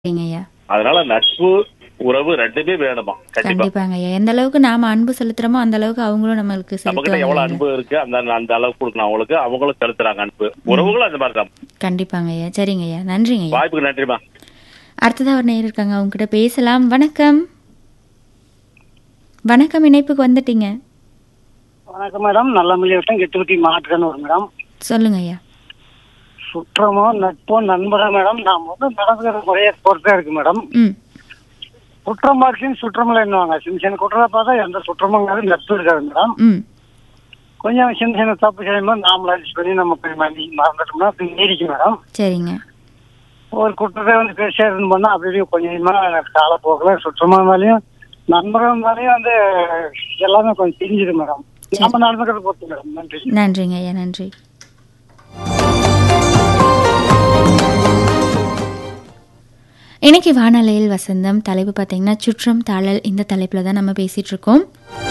சரிங்க ஐயா அதனால நட்பு உறவு ரெண்டுமே வேணுமா கண்டிப்பா கண்டிப்பாங்க ஐயா எந்த அளவுக்கு நாம அன்பு செலுத்துறோமோ அந்த அளவுக்கு அவங்களும் நம்மளுக்கு நம்ம கிட்ட எவ்வளவு செலுத்துவாங்க அன்பு இருக்கு அந்த அந்த அளவுக்கு கொடுக்கணும் அவங்களுக்கு அவங்களும் செலுத்துறாங்க அன்பு உறவுகளும் அந்த மாதிரி தான் கண்டிப்பாங்க ஐயா சரிங்க ஐயா நன்றிங்க ஐயா வாய்ப்புக்கு நன்றிமா அடுத்ததா ஒரு நேர் இருக்காங்க அவங்க கிட்ட பேசலாம் வணக்கம் வணக்கம் இணைப்புக்கு வந்துட்டீங்க வணக்கம் மேடம் நல்ல வட்டம் கெட்டுப்பட்டி மாட்டுக்கன்னு மேடம் சொல்லுங்க ஐயா சுற்றமோ நட்போ நண்பரோ மேடம் நாம் வந்து நடந்துக்கிற முறையை பொறுத்தா இருக்கு மேடம் ம் குற்றம் பார்க்கையும் சுற்றமில்லை என்னவாங்க சின்ன சின்ன குற்றத்தை பார்த்தா எந்த சுற்றமுங்கிறது நட்பு இருக்காது மேடம் ம் கொஞ்சம் சின்ன சின்ன தப்பு செய்யும்போது நாமள அட்ஜஸ்ட் பண்ணி நம்ம போய் மன்னி மறந்துட்டோம்னா அது நீடிக்கும் மேடம் சரிங்க ஒரு குற்றத்தை வந்து பேசியா இருந்து பண்ணா அப்படியே கொஞ்சம் கொஞ்சமா காலப்போக்கில் சுற்றமா இருந்தாலையும் நண்பராக இருந்தாலையும் வந்து எல்லாமே கொஞ்சம் தெரிஞ்சிடும் மேடம் நம்ம நடந்துக்கிறத பொறுத்து மேடம் நன்றி நன்றிங்க ஐயா நன்றி இன்னைக்கு வானொலியில் வசந்தம் தலைப்பு பார்த்தீங்கன்னா சுற்றம் தாழல் இந்த தலைப்பில் தான் நம்ம பேசிட்டு இருக்கோம்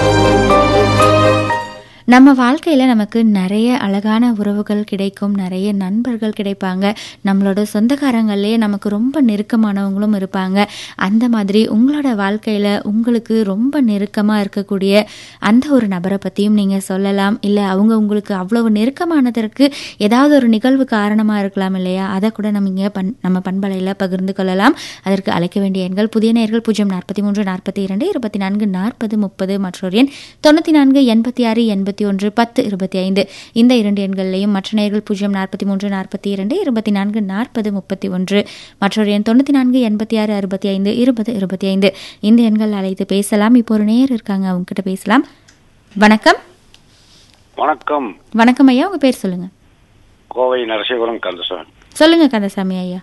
நம்ம வாழ்க்கையில் நமக்கு நிறைய அழகான உறவுகள் கிடைக்கும் நிறைய நண்பர்கள் கிடைப்பாங்க நம்மளோட சொந்தக்காரங்கள்லேயே நமக்கு ரொம்ப நெருக்கமானவங்களும் இருப்பாங்க அந்த மாதிரி உங்களோட வாழ்க்கையில் உங்களுக்கு ரொம்ப நெருக்கமாக இருக்கக்கூடிய அந்த ஒரு நபரை பற்றியும் நீங்கள் சொல்லலாம் இல்லை அவங்க உங்களுக்கு அவ்வளவு நெருக்கமானதற்கு ஏதாவது ஒரு நிகழ்வு காரணமாக இருக்கலாம் இல்லையா அதை கூட நம்ம இங்கே பண் நம்ம பண்பலையில் பகிர்ந்து கொள்ளலாம் அதற்கு அழைக்க வேண்டிய எண்கள் புதிய நேர்கள் பூஜ்ஜியம் நாற்பத்தி மூன்று நாற்பத்தி இரண்டு இருபத்தி நான்கு நாற்பது முப்பது மற்றொரு எண் தொண்ணூற்றி நான்கு எண்பத்தி ஆறு எண்பத்தி ஒன்று பத்து இருபத்தி ஐந்து இந்த இரண்டு எண்களிலையும் மற்ற நேர்கள் பூஜ்ஜியம் நாற்பத்தி மூன்று நாற்பத்தி இரண்டு இருபத்தி நான்கு நாற்பது முப்பத்தி ஒன்று மற்றொரு எண் தொண்ணூற்றி நான்கு எண்பத்தி ஆறு அறுபத்தி ஐந்து இருபது இருபத்தி ஐந்து இந்த எண்கள் அழைத்து பேசலாம் இப்போ ஒரு நேர் இருக்காங்க அவங்க கிட்ட பேசலாம் வணக்கம் வணக்கம் வணக்கம் ஐயா உங்க பேர் சொல்லுங்க கோவை நரசிபுரம் கந்தசாமி சொல்லுங்க கந்தசாமி ஐயா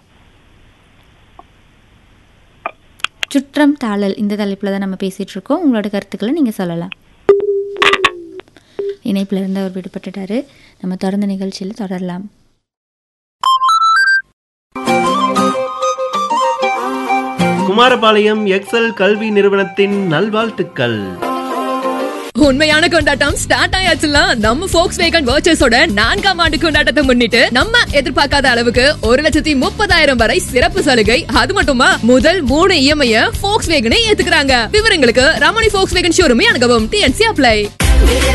சுற்றம் தாளல் இந்த தலைப்பில் தான் நம்ம பேசிட்டு இருக்கோம் உங்களோட கருத்துக்களை நீங்க சொல்லலாம் இணைப்புல இருந்து அவர் விடுபட்டுட்டாரு நம்ம தொடர்ந்து நிகழ்ச்சியில் தொடரலாம் குமாரபாளையம் எக்ஸல் கல்வி நிறுவனத்தின் நல்வாழ்த்துக்கள் உண்மையான கொண்டாட்டம் ஸ்டார்ட் ஆயாச்சுல நம்ம ஃபோக்ஸ் வேகன் வர்ச்சஸோட நான்காம் ஆண்டு கொண்டாட்டத்தை முன்னிட்டு நம்ம எதிர்பார்க்காத அளவுக்கு ஒரு லட்சத்தி முப்பதாயிரம் வரை சிறப்பு சலுகை அது மட்டுமா முதல் மூணு இஎம்ஐ ஃபோக்ஸ் வேகனை ஏத்துக்கிறாங்க விவரங்களுக்கு ரமணி ஃபோக்ஸ் வேகன் ஷோரூமே அணுகவும் டிஎன்சி அப்ளை